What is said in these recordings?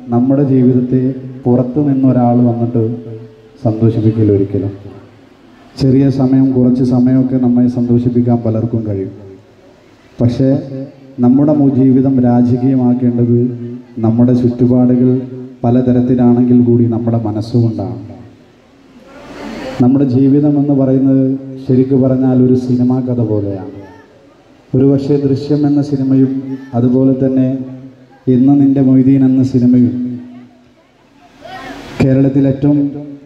നമ്മുടെ ജീവിതത്തെ പുറത്തു നിന്നൊരാൾ വന്നിട്ട് സന്തോഷിപ്പിക്കില്ല ഒരിക്കലും ചെറിയ സമയം കുറച്ച് സമയമൊക്കെ നമ്മെ സന്തോഷിപ്പിക്കാൻ പലർക്കും കഴിയും പക്ഷേ നമ്മുടെ മു- ജീവിതം രാജകീയമാക്കേണ്ടത് നമ്മുടെ ചുറ്റുപാടുകൾ പലതരത്തിലാണെങ്കിൽ കൂടി നമ്മുടെ മനസ്സുകൊണ്ടാണ് നമ്മുടെ ജീവിതം എന്ന് പറയുന്നത് ശരിക്കു പറഞ്ഞാൽ ഒരു സിനിമാ കഥ പോലെയാണ് ഒരു പക്ഷേ ദൃശ്യം എന്ന സിനിമയും അതുപോലെ തന്നെ ഇന്ന് നിന്റെ മൊയ്തീൻ എന്ന സിനിമയും കേരളത്തിൽ ഏറ്റവും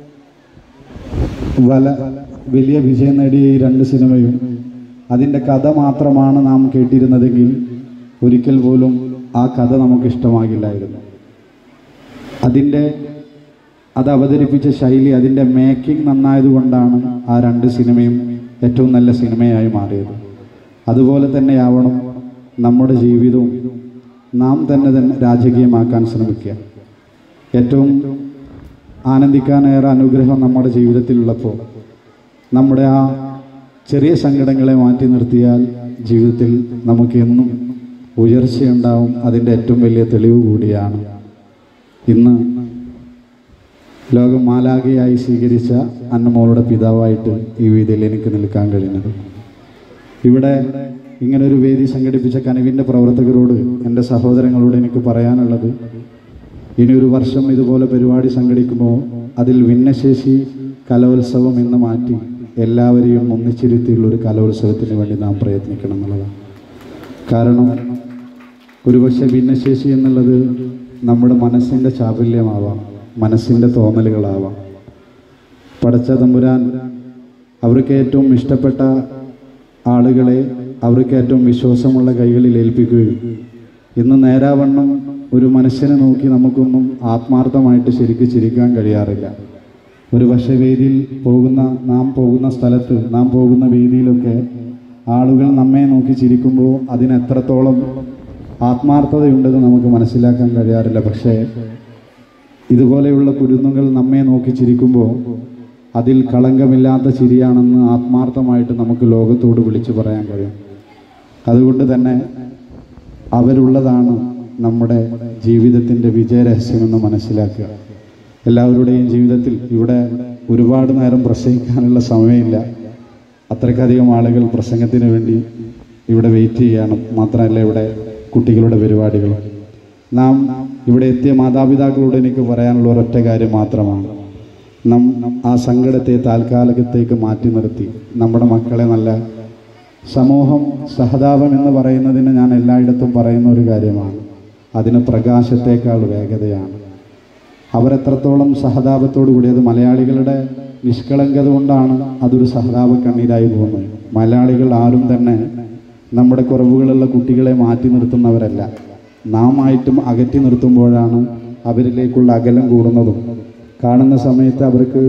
വല വലിയ വിജയം നേടിയ ഈ രണ്ട് സിനിമയും അതിൻ്റെ കഥ മാത്രമാണ് നാം കേട്ടിരുന്നതെങ്കിൽ ഒരിക്കൽ പോലും ആ കഥ നമുക്ക് ഇഷ്ടമാകില്ലായിരുന്നു അതിൻ്റെ അത് അവതരിപ്പിച്ച ശൈലി അതിൻ്റെ മേക്കിംഗ് നന്നായതുകൊണ്ടാണ് ആ രണ്ട് സിനിമയും ഏറ്റവും നല്ല സിനിമയായി മാറിയത് അതുപോലെ തന്നെയാവണം നമ്മുടെ ജീവിതവും നാം തന്നെ തന്നെ രാജകീയമാക്കാൻ ശ്രമിക്കുക ഏറ്റവും ആനന്ദിക്കാനേറെ അനുഗ്രഹം നമ്മുടെ ജീവിതത്തിലുള്ളപ്പോൾ നമ്മുടെ ആ ചെറിയ സങ്കടങ്ങളെ മാറ്റി നിർത്തിയാൽ ജീവിതത്തിൽ നമുക്ക് എന്നും ഉയർച്ചയുണ്ടാവും അതിൻ്റെ ഏറ്റവും വലിയ തെളിവ് കൂടിയാണ് ഇന്ന് ലോകം മാലാകയായി സ്വീകരിച്ച അന്നമോളുടെ പിതാവായിട്ട് ഈ വേദിയിൽ എനിക്ക് നിൽക്കാൻ കഴിയുന്നത് ഇവിടെ ഇങ്ങനെ ഒരു വേദി സംഘടിപ്പിച്ച കനിവിൻ്റെ പ്രവർത്തകരോട് എൻ്റെ സഹോദരങ്ങളോട് എനിക്ക് പറയാനുള്ളത് ഇനി ഒരു വർഷം ഇതുപോലെ പരിപാടി സംഘടിക്കുമ്പോൾ അതിൽ ഭിന്നശേഷി കലോത്സവം എന്ന് മാറ്റി എല്ലാവരെയും ഒന്നിച്ചിരുത്തിയുള്ള ഒരു കലോത്സവത്തിന് വേണ്ടി നാം പ്രയത്നിക്കണം എന്നുള്ളതാണ് കാരണം ഒരുപക്ഷെ ഭിന്നശേഷി എന്നുള്ളത് നമ്മുടെ മനസ്സിൻ്റെ ചാബല്യമാവാം മനസ്സിൻ്റെ തോന്നലുകളാവാം പടച്ച തമ്പുരാൻ അവർക്ക് ഏറ്റവും ഇഷ്ടപ്പെട്ട ആളുകളെ അവർക്ക് ഏറ്റവും വിശ്വാസമുള്ള കൈകളിൽ ഏൽപ്പിക്കുകയും ഇന്ന് നേരാവണ്ണം ഒരു മനുഷ്യനെ നോക്കി നമുക്കൊന്നും ആത്മാർത്ഥമായിട്ട് ശരിക്ക് ചിരിക്കാൻ കഴിയാറില്ല ഒരു പക്ഷേ വേദിയിൽ പോകുന്ന നാം പോകുന്ന സ്ഥലത്ത് നാം പോകുന്ന വേദിയിലൊക്കെ ആളുകൾ നമ്മെ നോക്കി ചിരിക്കുമ്പോൾ അതിന് എത്രത്തോളം ആത്മാർത്ഥതയുണ്ടെന്ന് നമുക്ക് മനസ്സിലാക്കാൻ കഴിയാറില്ല പക്ഷേ ഇതുപോലെയുള്ള കുരുന്നുകൾ നമ്മെ നോക്കി ചിരിക്കുമ്പോൾ അതിൽ കളങ്കമില്ലാത്ത ചിരിയാണെന്ന് ആത്മാർത്ഥമായിട്ട് നമുക്ക് ലോകത്തോട് വിളിച്ചു പറയാൻ കഴിയും അതുകൊണ്ട് തന്നെ അവരുള്ളതാണ് നമ്മുടെ ജീവിതത്തിൻ്റെ വിജയരഹസ്യമെന്ന് മനസ്സിലാക്കുക എല്ലാവരുടെയും ജീവിതത്തിൽ ഇവിടെ ഒരുപാട് നേരം പ്രസംഗിക്കാനുള്ള സമയമില്ല അത്രയ്ക്കധികം ആളുകൾ പ്രസംഗത്തിന് വേണ്ടി ഇവിടെ വെയിറ്റ് ചെയ്യാണ് മാത്രമല്ല ഇവിടെ കുട്ടികളുടെ പരിപാടികൾ നാം ഇവിടെ എത്തിയ മാതാപിതാക്കളോട് എനിക്ക് പറയാനുള്ള ഒരൊറ്റ കാര്യം മാത്രമാണ് നാം ആ സങ്കടത്തെ താൽക്കാലികത്തേക്ക് മാറ്റി നിർത്തി നമ്മുടെ മക്കളെ നല്ല സമൂഹം സഹതാപം എന്ന് പറയുന്നതിന് ഞാൻ എല്ലായിടത്തും പറയുന്ന ഒരു കാര്യമാണ് അതിന് പ്രകാശത്തേക്കാൾ വേഗതയാണ് അവരെത്രത്തോളം സഹതാപത്തോടു കൂടി അത് മലയാളികളുടെ നിഷ്കളങ്കത കൊണ്ടാണ് അതൊരു സഹതാപ കണ്ണീരായി പോകുന്നത് മലയാളികൾ ആരും തന്നെ നമ്മുടെ കുറവുകളുള്ള കുട്ടികളെ മാറ്റി നിർത്തുന്നവരല്ല നാം ആയിട്ടും അകറ്റി നിർത്തുമ്പോഴാണ് അവരിലേക്കുള്ള അകലം കൂടുന്നതും കാണുന്ന സമയത്ത് അവർക്ക്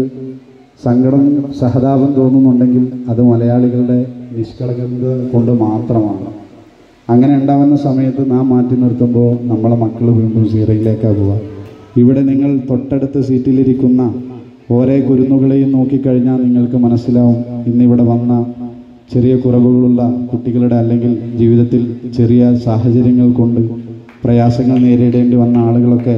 സങ്കടം സഹതാപം തോന്നുന്നുണ്ടെങ്കിൽ അത് മലയാളികളുടെ നിഷ്കളങ്കത കൊണ്ട് മാത്രമാണ് അങ്ങനെ ഉണ്ടാവുന്ന സമയത്ത് നാം മാറ്റി നിർത്തുമ്പോൾ നമ്മളെ മക്കൾ വീണ്ടും സീറയിലേക്കാണ് പോവുക ഇവിടെ നിങ്ങൾ തൊട്ടടുത്ത സീറ്റിലിരിക്കുന്ന ഓരോ കുരുന്നുകളെയും നോക്കിക്കഴിഞ്ഞാൽ നിങ്ങൾക്ക് മനസ്സിലാവും ഇന്നിവിടെ വന്ന ചെറിയ കുറവുകളുള്ള കുട്ടികളുടെ അല്ലെങ്കിൽ ജീവിതത്തിൽ ചെറിയ സാഹചര്യങ്ങൾ കൊണ്ട് പ്രയാസങ്ങൾ നേരിടേണ്ടി വന്ന ആളുകളൊക്കെ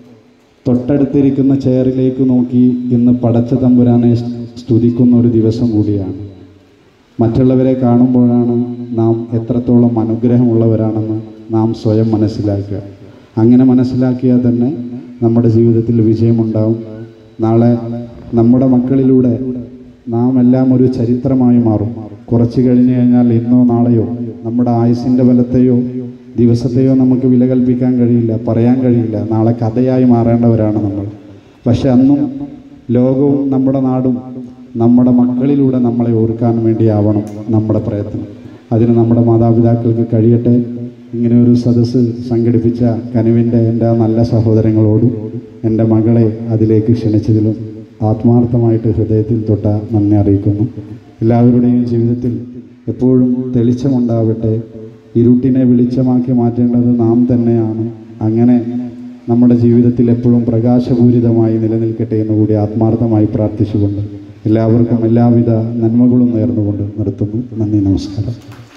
തൊട്ടടുത്തിരിക്കുന്ന ചെയറിലേക്ക് നോക്കി ഇന്ന് പടച്ച തമ്പുരാനെ സ്തുതിക്കുന്ന ഒരു ദിവസം കൂടിയാണ് മറ്റുള്ളവരെ കാണുമ്പോഴാണ് നാം എത്രത്തോളം അനുഗ്രഹമുള്ളവരാണെന്ന് നാം സ്വയം മനസ്സിലാക്കുക അങ്ങനെ മനസ്സിലാക്കിയാൽ തന്നെ നമ്മുടെ ജീവിതത്തിൽ വിജയമുണ്ടാവും നാളെ നമ്മുടെ മക്കളിലൂടെ നാം എല്ലാം ഒരു ചരിത്രമായി മാറും കുറച്ച് കഴിഞ്ഞു കഴിഞ്ഞാൽ ഇന്നോ നാളെയോ നമ്മുടെ ആയുസിൻ്റെ ബലത്തെയോ ദിവസത്തെയോ നമുക്ക് വില കൽപ്പിക്കാൻ കഴിയില്ല പറയാൻ കഴിയില്ല നാളെ കഥയായി മാറേണ്ടവരാണ് നമ്മൾ പക്ഷെ അന്നും ലോകവും നമ്മുടെ നാടും നമ്മുടെ മക്കളിലൂടെ നമ്മളെ ഓർക്കാൻ വേണ്ടിയാവണം നമ്മുടെ പ്രയത്നം അതിന് നമ്മുടെ മാതാപിതാക്കൾക്ക് കഴിയട്ടെ ഇങ്ങനെ ഒരു സദസ്സ് സംഘടിപ്പിച്ച കനുവിൻ്റെ എൻ്റെ ആ നല്ല സഹോദരങ്ങളോടും എൻ്റെ മകളെ അതിലേക്ക് ക്ഷണിച്ചതിലും ആത്മാർത്ഥമായിട്ട് ഹൃദയത്തിൽ തൊട്ട നന്ദി അറിയിക്കുന്നു എല്ലാവരുടെയും ജീവിതത്തിൽ എപ്പോഴും തെളിച്ചമുണ്ടാവട്ടെ ഇരുട്ടിനെ വെളിച്ചമാക്കി മാറ്റേണ്ടത് നാം തന്നെയാണ് അങ്ങനെ നമ്മുടെ ജീവിതത്തിൽ എപ്പോഴും പ്രകാശപൂരിതമായി നിലനിൽക്കട്ടെ എന്ന് കൂടി ആത്മാർത്ഥമായി പ്രാർത്ഥിച്ചുകൊണ്ട് എല്ലാവർക്കും എല്ലാവിധ നന്മകളും നേർന്നുകൊണ്ട് നിർത്തുന്നു നന്ദി നമസ്കാരം